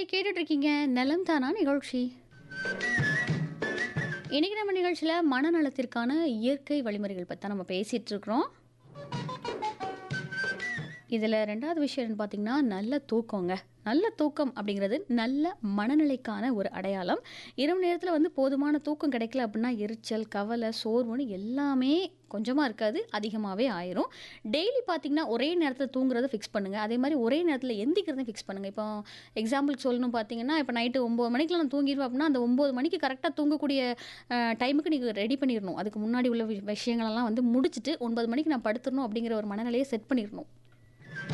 கேட்டுட்டு இருக்கீங்க நலம் தானா நிகழ்ச்சி இன்னைக்கு நம்ம நிகழ்ச்சியில் மனநலத்திற்கான இயற்கை வழிமுறைகள் பற்றி நம்ம பேசிட்டு இருக்கிறோம் இதில் ரெண்டாவது விஷயம் என்னன்னு பார்த்தீங்கன்னா நல்ல தூக்கங்க நல்ல தூக்கம் அப்படிங்கிறது நல்ல மனநிலைக்கான ஒரு அடையாளம் இரவு நேரத்தில் வந்து போதுமான தூக்கம் கிடைக்கல அப்படின்னா எரிச்சல் கவலை சோர்வுன்னு எல்லாமே கொஞ்சமாக இருக்காது அதிகமாகவே ஆயிரும் டெய்லி பார்த்தீங்கன்னா ஒரே நேரத்தில் தூங்குறதை ஃபிக்ஸ் பண்ணுங்கள் அதே மாதிரி ஒரே நேரத்தில் எந்திக்கிறதை ஃபிக்ஸ் பண்ணுங்கள் இப்போ எக்ஸாம்பிளுக்கு சொல்லணும் பார்த்தீங்கன்னா இப்போ நைட்டு ஒம்பது மணிக்கெலாம் நான் தூங்கிடுவேன் அப்படின்னா அந்த ஒம்பது மணிக்கு கரெக்டாக தூங்கக்கூடிய டைமுக்கு நீங்கள் ரெடி பண்ணிடணும் அதுக்கு முன்னாடி உள்ள வி- விஷயங்களெல்லாம் வந்து முடிச்சுட்டு ஒன்பது மணிக்கு நான் படுத்துடணும் அப்படிங்கிற ஒரு மனநிலையை செட் பண்ணிடணும்